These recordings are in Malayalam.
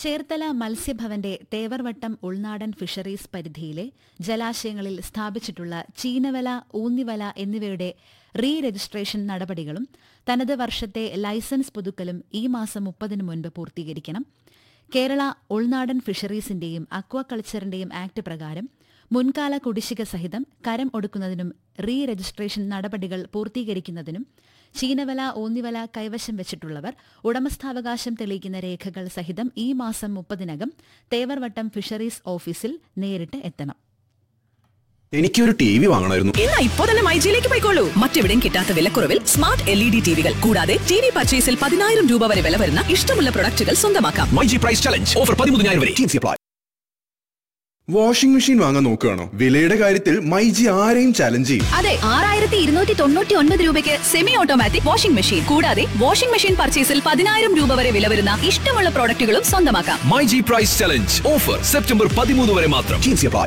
ചേർത്തല മത്സ്യഭവന്റെ തേവർവട്ടം ഉൾനാടൻ ഫിഷറീസ് പരിധിയിലെ ജലാശയങ്ങളിൽ സ്ഥാപിച്ചിട്ടുള്ള ചീനവല ഊന്നിവല എന്നിവയുടെ റീ രജിസ്ട്രേഷൻ നടപടികളും തനത് വർഷത്തെ ലൈസൻസ് പുതുക്കലും ഈ മാസം മുപ്പതിന് മുൻപ് പൂർത്തീകരിക്കണം കേരള ഉൾനാടൻ ഫിഷറീസിന്റെയും അക്വാകൾച്ചറിന്റെയും ആക്ട് പ്രകാരം മുൻകാല കുടിശ്ശിക സഹിതം കരം ഒടുക്കുന്നതിനും റീ രജിസ്ട്രേഷൻ നടപടികൾ പൂർത്തീകരിക്കുന്നതിനും ചീനവല ഊന്നിവല കൈവശം വെച്ചിട്ടുള്ളവർ ഉടമസ്ഥാവകാശം തെളിയിക്കുന്ന രേഖകൾ സഹിതം ഈ മാസം മുപ്പതിനകം തേവർവട്ടം ഫിഷറീസ് ഓഫീസിൽ നേരിട്ട് എത്തണം എനിക്കൊരു ടി വി വാങ്ങണമായിരുന്നു ഇന്ന് ഇപ്പോ തന്നെ മൈജിയിലേക്ക് പോയിക്കോളൂ മറ്റെവിടെയും കിട്ടാത്ത വിലക്കുറവിൽ സ്മാർട്ട് എൽ ഇ ഡി ടിവികൾ കൂടാതെ ടി വി പർച്ചേസിൽ പതിനായിരം രൂപ വരെ വില വരുന്ന ഇഷ്ടമുള്ള പ്രൊഡക്റ്റുകൾ സ്വന്തമാക്കാം My G price challenge offer പതിമൂന്നായിരം വരെ ടീംസി അപ്ലൈ വാഷിംഗ് മെഷീൻ വാങ്ങാൻ നോക്കുകയാണോ വിലയുടെ കാര്യത്തിൽ മൈ ജി ആരെയും ചലഞ്ച് ചെയ്യും അതെ ആറായിരത്തി ഇരുന്നൂറ്റി തൊണ്ണൂറ്റി ഒൻപത് രൂപയ്ക്ക് സെമി ഓട്ടോമാറ്റിക് വാഷിംഗ് മെഷീൻ കൂടാതെ വാഷിംഗ് മെഷീൻ പർച്ചേസിൽ പതിനായിരം രൂപ വരെ വില വരുന്ന ഇഷ്ടമുള്ള പ്രൊഡക്റ്റുകളും സ്വന്തമാക്കാം My G price challenge offer September പതിമൂന്ന് വരെ മാത്രം ടീംസി അപ്ലൈ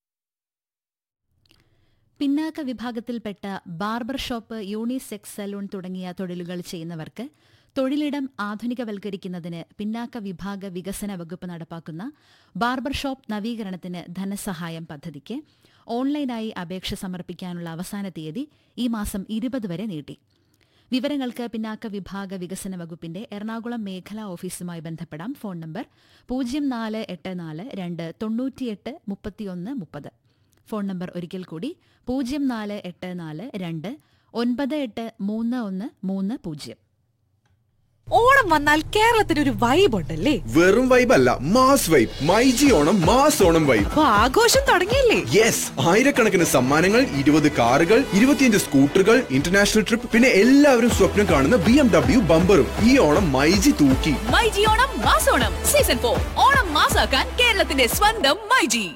പിന്നാക്ക വിഭാഗത്തിൽപ്പെട്ട ബാർബർ ഷോപ്പ് യൂണിസെക്സ് സലൂൺ തുടങ്ങിയ തൊഴിലുകൾ ചെയ്യുന്നവർക്ക് തൊഴിലിടം ആധുനികവൽക്കരിക്കുന്നതിന് പിന്നാക്ക വിഭാഗ വികസന വകുപ്പ് നടപ്പാക്കുന്ന ബാർബർ ഷോപ്പ് നവീകരണത്തിന് ധനസഹായം പദ്ധതിക്ക് ഓൺലൈനായി അപേക്ഷ സമർപ്പിക്കാനുള്ള അവസാന തീയതി ഈ മാസം ഇരുപത് വരെ നീട്ടി വിവരങ്ങൾക്ക് പിന്നാക്ക വിഭാഗ വികസന വകുപ്പിന്റെ എറണാകുളം മേഖലാ ഓഫീസുമായി ബന്ധപ്പെടാം ഫോൺ നമ്പർ പൂജ്യം നാല് എട്ട് നാല് രണ്ട് തൊണ്ണൂറ്റിയെട്ട് മുപ്പത്തിയൊന്ന് മുപ്പത് ഫോൺ നമ്പർ ഒരിക്കൽ കൂടി പൂജ്യം നാല് എട്ട് നാല് രണ്ട് ഒൻപത് എട്ട് മൂന്ന് ഒന്ന് മൂന്ന് പൂജ്യം ഓണം വന്നാൽ കേരളത്തിന് ഒരു വൈബ് ഉണ്ടല്ലേ വെറും വൈബ് അല്ല mass vibe My G Onam mass Onam vibe അപ്പൊ ആഘോഷം തുടങ്ങിയല്ലേ യെസ് ആയിരക്കണക്കിന് സമ്മാനങ്ങൾ ഇരുപത് കാറുകൾ ഇരുപത്തിയഞ്ച് സ്കൂട്ടറുകൾ ഇന്റർനാഷണൽ ട്രിപ്പ് പിന്നെ എല്ലാവരും സ്വപ്നം കാണുന്ന ബി എം ഡബ്ല്യു ബമ്പറും ഈ ഓണം മൈ ജി തൂക്കി മൈജി ഓണം മാസോണം സീസൺ ഫോർ ഓണം മാസാക്കാൻ കേരളത്തിന്റെ സ്വന്തം മൈജി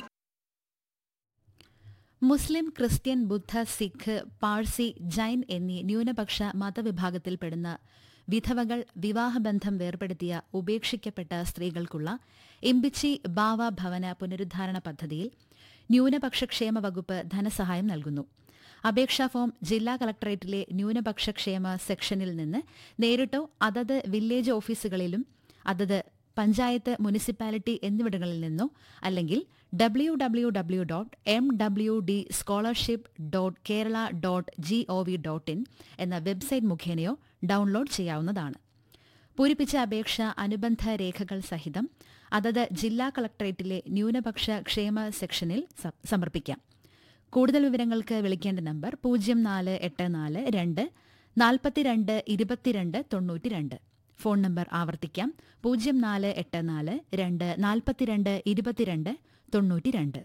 മുസ്ലിം ക്രിസ്ത്യൻ ബുദ്ധ സിഖ് പാഴ്സി ജൈൻ എന്നീ ന്യൂനപക്ഷ മതവിഭാഗത്തിൽപ്പെടുന്ന വിധവകൾ വിവാഹബന്ധം വേർപെടുത്തിയ ഉപേക്ഷിക്കപ്പെട്ട സ്ത്രീകൾക്കുള്ള ഇമ്പിച്ചി ബാവ ഭവന പുനരുദ്ധാരണ പദ്ധതിയിൽ ന്യൂനപക്ഷ ക്ഷേമ വകുപ്പ് ധനസഹായം നൽകുന്നു അപേക്ഷാ ഫോം ജില്ലാ കളക്ടറേറ്റിലെ ന്യൂനപക്ഷ ക്ഷേമ സെക്ഷനിൽ നിന്ന് നേരിട്ടോ അതത് വില്ലേജ് ഓഫീസുകളിലും അതത് പഞ്ചായത്ത് മുനിസിപ്പാലിറ്റി എന്നിവിടങ്ങളിൽ നിന്നോ അല്ലെങ്കിൽ W W W dot M W D scholarship dot Kerala dot G O V dot in എന്ന വെബ്സൈറ്റ് മുഖേനയോ ഡൗൺലോഡ് ചെയ്യാവുന്നതാണ് പൂരിപ്പിച്ച അപേക്ഷ അനുബന്ധ രേഖകൾ സഹിതം അതത് ജില്ലാ കളക്ടറേറ്റിലെ ന്യൂനപക്ഷ ക്ഷേമ സെക്ഷനിൽ സ- സമർപ്പിക്കാം കൂടുതൽ വിവരങ്ങൾക്ക് വിളിക്കേണ്ട നമ്പർ പൂജ്യം നാല് എട്ട് നാല് രണ്ട് നാൽപ്പത്തിരണ്ട് ഇരുപത്തിരണ്ട് തൊണ്ണൂറ്റിരണ്ട് ഫോൺ നമ്പർ ആവർത്തിക്കാം പൂജ്യം നാല് എട്ട് നാല് രണ്ട് നാൽപ്പത്തിരണ്ട് ഇരുപത്തിരണ്ട് തൊണ്ണൂറ്റിരണ്ട്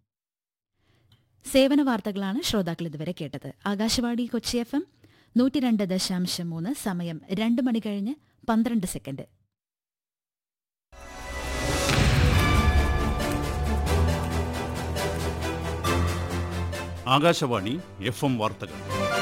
സേവന വാർത്തകളാണ് ശ്രോതാക്കൾ ഇതുവരെ കേട്ടത് ആകാശവാണി കൊച്ചി എഫ് എം നൂറ്റി രണ്ട് ദശാംശം മൂന്ന് സമയം രണ്ട് മണി കഴിഞ്ഞ് പന്ത്രണ്ട് സെക്കൻഡ് ആകാശവാണി എഫ് എം വാർത്തകൾ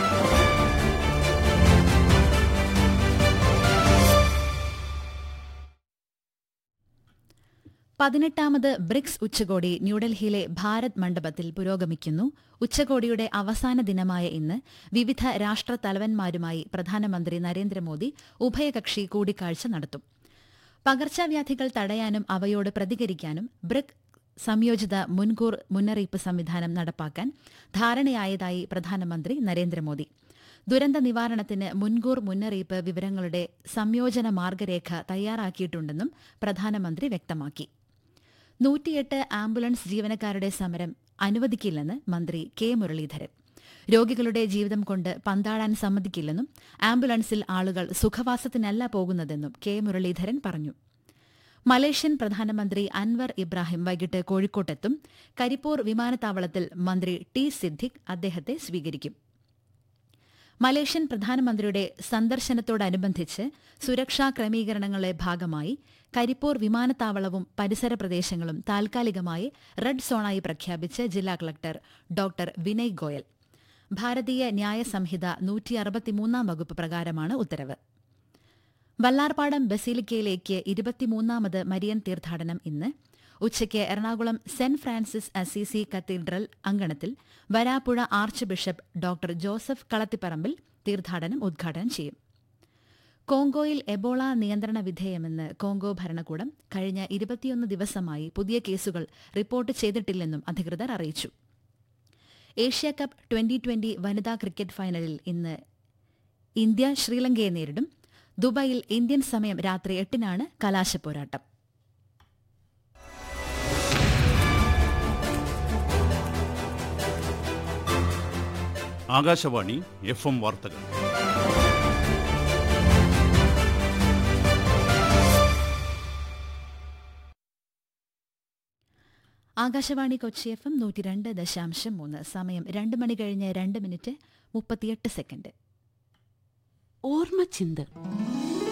പതിനെട്ടാമത് ബ്രിക്സ് ഉച്ചകോടി ന്യൂഡൽഹിയിലെ ഭാരത് മണ്ഡപത്തിൽ പുരോഗമിക്കുന്നു ഉച്ചകോടിയുടെ അവസാന ദിനമായ ഇന്ന് വിവിധ രാഷ്ട്ര തലവന്മാരുമായി പ്രധാനമന്ത്രി നരേന്ദ്രമോദി ഉഭയകക്ഷി കൂടിക്കാഴ്ച നടത്തും പകർച്ചവ്യാധികൾ തടയാനും അവയോട് പ്രതികരിക്കാനും ബ്രിക് സംയോജിത മുൻകൂർ മുന്നറിയിപ്പ് സംവിധാനം നടപ്പാക്കാൻ ധാരണയായതായി പ്രധാനമന്ത്രി നരേന്ദ്രമോദി ദുരന്ത നിവാരണത്തിന് മുൻകൂർ മുന്നറിയിപ്പ് വിവരങ്ങളുടെ സംയോജന മാർഗരേഖ തയ്യാറാക്കിയിട്ടുണ്ടെന്നും പ്രധാനമന്ത്രി വ്യക്തമാക്കി നൂറ്റിയെട്ട് ആംബുലൻസ് ജീവനക്കാരുടെ സമരം അനുവദിക്കില്ലെന്ന് മന്ത്രി കെ മുരളീധരൻ രോഗികളുടെ ജീവിതം കൊണ്ട് പന്താടാൻ സമ്മതിക്കില്ലെന്നും ആംബുലൻസിൽ ആളുകൾ സുഖവാസത്തിനല്ല പോകുന്നതെന്നും കെ മുരളീധരൻ പറഞ്ഞു മലേഷ്യൻ പ്രധാനമന്ത്രി അൻവർ ഇബ്രാഹിം വൈകിട്ട് കോഴിക്കോട്ടെത്തും കരിപ്പൂർ വിമാനത്താവളത്തിൽ മന്ത്രി ടി സിദ്ദിഖ് അദ്ദേഹത്തെ സ്വീകരിക്കും മലേഷ്യൻ പ്രധാനമന്ത്രിയുടെ സന്ദർശനത്തോടനുബന്ധിച്ച് സുരക്ഷാ ക്രമീകരണങ്ങളുടെ ഭാഗമായി കരിപ്പൂർ വിമാനത്താവളവും പരിസര പ്രദേശങ്ങളും താൽക്കാലികമായി റെഡ് സോണായി പ്രഖ്യാപിച്ച് ജില്ലാ കളക്ടർ ഡോക്ടർ വിനയ് ഗോയൽ ഭാരതീയ ന്യായ സംഹിത നൂറ്റി അറുപത്തിമൂന്നാം വകുപ്പ് പ്രകാരമാണ് ഉത്തരവ് വല്ലാർപാടം ബസീലിക്കയിലേക്ക് ഇരുപത്തിമൂന്നാമത് മരിയൻ തീർത്ഥാടനം ഇന്ന് ഉച്ചയ്ക്ക് Ernakulam Saint Francis Assisi cathedral അങ്കണത്തിൽ Varapuzha archbishop doctor Joseph Kalathiparambil തീർത്ഥാടനം ഉദ്ഘാടനം ചെയ്യും കോങ്കോയിൽ എബോള നിയന്ത്രണ വിധേയമെന്ന് കോങ്കോ ഭരണകൂടം കഴിഞ്ഞ ഇരുപത്തിയൊന്ന് ദിവസമായി പുതിയ കേസുകൾ റിപ്പോർട്ട് ചെയ്തിട്ടില്ലെന്നും അധികൃതർ അറിയിച്ചു ഏഷ്യ കപ്പ് ട്വന്റി ട്വന്റി വനിതാ ക്രിക്കറ്റ് ഫൈനലിൽ ഇന്ന് ഇന്ത്യ ശ്രീലങ്കയെ നേരിടും ദുബായിൽ ഇന്ത്യൻ സമയം രാത്രി എട്ടിനാണ് കലാശപ്പോരാട്ടം ആകാശവാണി എഫ് എം വാർത്തകൾ ആകാശവാണി കൊച്ചി എഫ് എം നൂറ്റി രണ്ട് ദശാംശം മൂന്ന് സമയം രണ്ട് മണി കഴിഞ്ഞ് രണ്ട് മിനിറ്റ് മുപ്പത്തിയെട്ട് സെക്കൻഡ് ഓർമ്മ ചിന്ത്